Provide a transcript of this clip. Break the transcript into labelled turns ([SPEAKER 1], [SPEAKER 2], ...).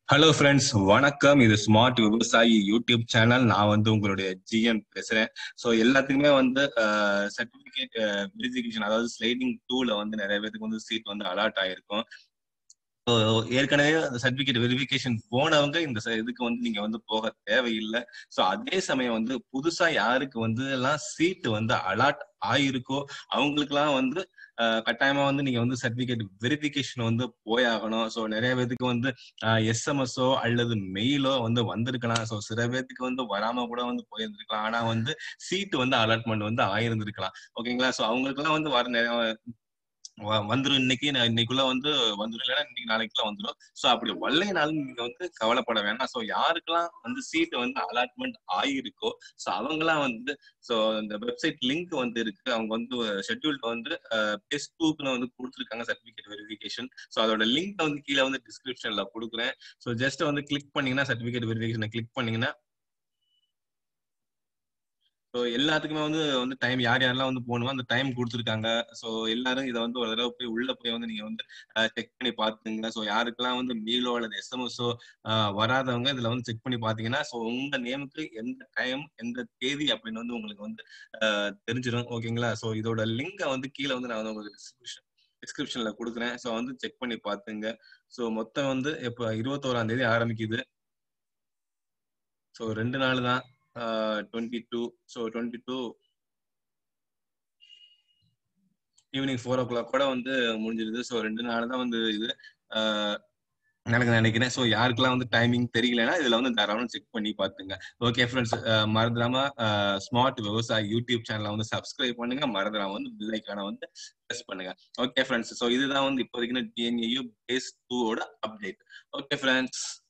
[SPEAKER 1] hello friends வணக்கம் இது smart விவசாயி யூடியூப் சேனல் நான் வந்து உங்களுடைய ஜிஎன் பேசுறேன் ஸோ எல்லாத்துக்குமே வந்து சர்டிபிகேட் வெரிஃபிகேஷன் அதாவது ஸ்லைடிங் டூல வந்து நிறைய பேருக்கு வந்து சீட் வந்து அலாட் ஆயிருக்கும் ஸோ ஏற்கனவே அந்த சர்டிபிகேட் வெரிஃபிகேஷன் போனவங்க இந்த ச- இதுக்கு வந்து நீங்க வந்து போக தேவையில்லை ஸோ அதே சமயம் வந்து புதுசா யாருக்கு வந்து எல்லாம் சீட் வந்து அலாட் ஆயிருக்கோ அவங்களுக்குலாம் வந்து அஹ், கட்டாயமா வந்து நீங்க வந்து சர்டிபிகேட் வெரிஃபிகேஷன் வந்து போயாகணும் ஸோ நிறைய பேத்துக்கு வந்து எஸ்எம்எஸ்ஓ அல்லது மெயிலோ வந்து வந்திருக்கலாம் ஸோ சில பேத்துக்கு வந்து வராம கூட வந்து போயிருந்திருக்கலாம் ஆனா வந்து சீட் வந்து அலாட்மெண்ட் வந்து ஆயிருந்திருக்கலாம் ஓகேங்களா ஸோ அவங்களுக்குலாம் வந்து வர நிறைய வ- வந்துரும் இன்னைக்கு நான் இன்னைக்குள்ள வந்து வந்துரும் இல்லைன்னா இன்னைக்கு நாளைக்குள்ள வந்துரும் ஸோ அப்படி வரலைனாலும் நீங்க வந்து கவலைப்பட வேணாம் ஸோ யாருக்கெல்லாம் வந்து சீட் வந்து அலாட்மெண்ட் ஆயிருக்கோ ஸோ அவங்கலாம் வந்து ஸோ இந்த வெப்சைட் லிங்க் வந்து இருக்கு அவங்க வந்து ஷெட்யூல் வந்து பேஸ் டூக்குன்னு வந்து கொடுத்துருக்காங்க சர்டிஃபிகேட் வெரிஃபிகேஷன் ஸோ அதோட லிங்க் வந்து கீழே வந்து டிஸ்கிரிப்ஷன்ல கொடுக்குறேன் ஸோ ஜஸ்ட் வந்து கிளிக் பண்ணீங்கன்னா சர்டிஃபிகேட் வெரிஃபிகேஷனை கிளிக் பண்ணீங்கன்னா ஸோ எல்லாத்துக்குமே வந்து வந்து டைம் யார் யாரெல்லாம் வந்து போகணுமோ அந்த டைம் கொடுத்துருக்காங்க ஸோ எல்லாரும் இதை வந்து ஒரு தடவை போய் உள்ள போய் வந்து நீங்க வந்து செக் பண்ணி பார்த்துங்க ஸோ யாருக்கெல்லாம் வந்து மெயிலோ அல்லது எஸ்எம்எஸோ வராதவங்க இதுல வந்து செக் பண்ணி பார்த்தீங்கன்னா ஸோ உங்க நேமுக்கு எந்த டைம் எந்த தேதி அப்படின்னு வந்து உங்களுக்கு வந்து அஹ், தெரிஞ்சிடும் ஓகேங்களா ஸோ இதோட லிங்கை வந்து கீழே வந்து நான் வந்து உங்களுக்கு டிஸ்கிரிப்ஷன் டிஸ்கிரிப்ஷன்ல கொடுக்குறேன் ஸோ வந்து செக் பண்ணி பார்த்துங்க ஸோ மொத்தம் வந்து இப்போ இருபத்தோராம் தேதி ஆரம்பிக்குது ஸோ ரெண்டு நாள் தான் twenty two so twenty two evening four o'clock கூட வந்து முடிஞ்சிருது ஸோ ரெண்டு நாள் தான் வந்து இது ஆஹ் நடக்குது நினைக்கிறேன் ஸோ யாருக்கெல்லாம் வந்து டைமிங் தெரியலனா இதுல வந்து தாராளம் செக் பண்ணி பார்த்துங்க ஓகே ஃப்ரெண்ட்ஸ் மறந்துடாம ஸ்மார்ட் விவசாய யூடியூப் சேனலை வந்து சப்ஸ்கிரைப் பண்ணுங்க மறந்துடாம வந்து பில் ஐக்கான வந்து ப்ரெஸ் பண்ணுங்க ஓகே ஃப்ரெண்ட்ஸ் ஸோ இதுதான் வந்து இப்போதைக்கு டிஎன்ஏயு பேஸ் டூவோட அப்டேட் ஓகே ஃப்ரெண்ட்ஸ்